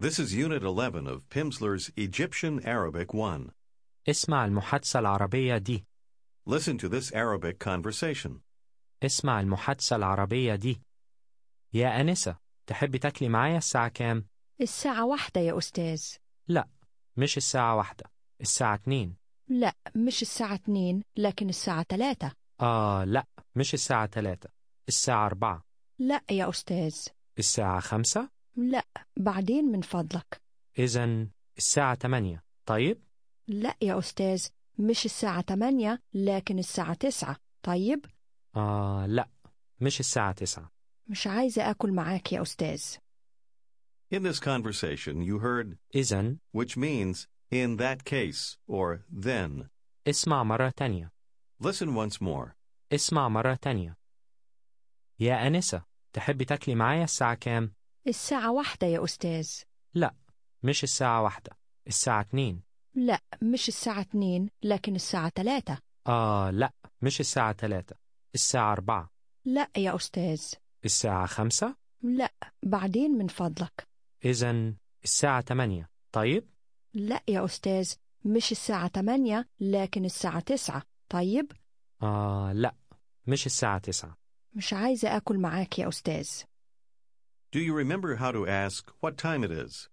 This is Unit 11 of Pimsleur's Egyptian Arabic 1. اسمع المحادثة العربية دي Listen to this Arabic conversation. اسمع المحادثة العربية دي يا أنسة تحبي تاكلي معايا الساعة كام؟ الساعة واحدة يا أستاذ لا مش الساعة واحدة الساعة اتنين لا مش الساعة اتنين لكن الساعة تلاتة آه لا مش الساعة تلاتة الساعة أربعة لا يا أستاذ الساعة خمسة لا بعدين من فضلك إذا الساعة تمانية طيب؟ لا يا أستاذ مش الساعة تمانية لكن الساعة تسعة طيب آه لا مش الساعة تسعة مش عايزة أكل معاك يا أستاذ In this conversation, you heard إذا which means in that case or then. اسمع مرة تانية Listen once more. اسمع مرة تانية يا أنسة تحبي تاكلي معايا الساعة كام؟ الساعة واحدة يا أستاذ لا مش الساعة واحدة الساعة اتنين لا مش الساعة اتنين لكن الساعة تلاتة آه لا مش الساعة تلاتة الساعة أربعة لا يا أستاذ الساعة خمسة لا بعدين من فضلك إذا الساعة تمانية طيب؟ لا يا أستاذ مش الساعة تمانية لكن الساعة تسعة طيب آه لا مش الساعة تسعة مش عايزة أكل معاك يا أستاذ Do you remember how to ask what time it is?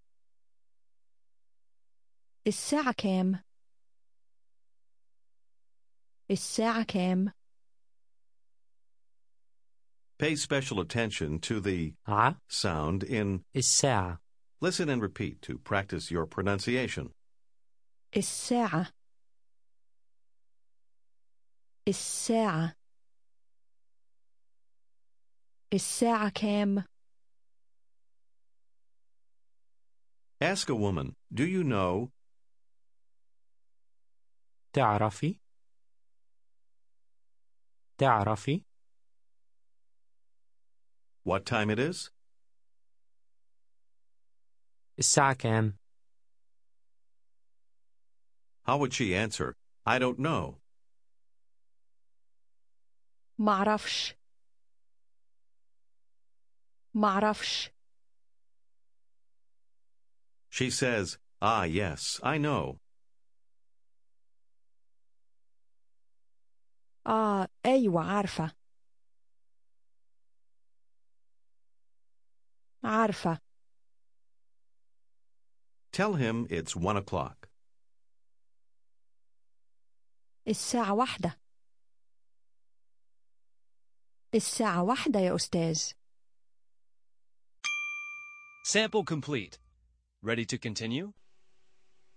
الساعة كام؟ الساعة كام؟ Pay special attention to the ع sound in الساعة listen and repeat to practice your pronunciation. الساعة الساعة الساعة كام؟ Ask a woman, do you know تعرفي تعرفي what time it is? الساعة كام؟ How would she answer, I don't know? معرفش معرفش She says, Ah, yes, I know. آه أيوة عارفة عارفة Tell him it's one o'clock. الساعة واحدة الساعة واحدة يا أستاذ Sample complete. Ready to continue?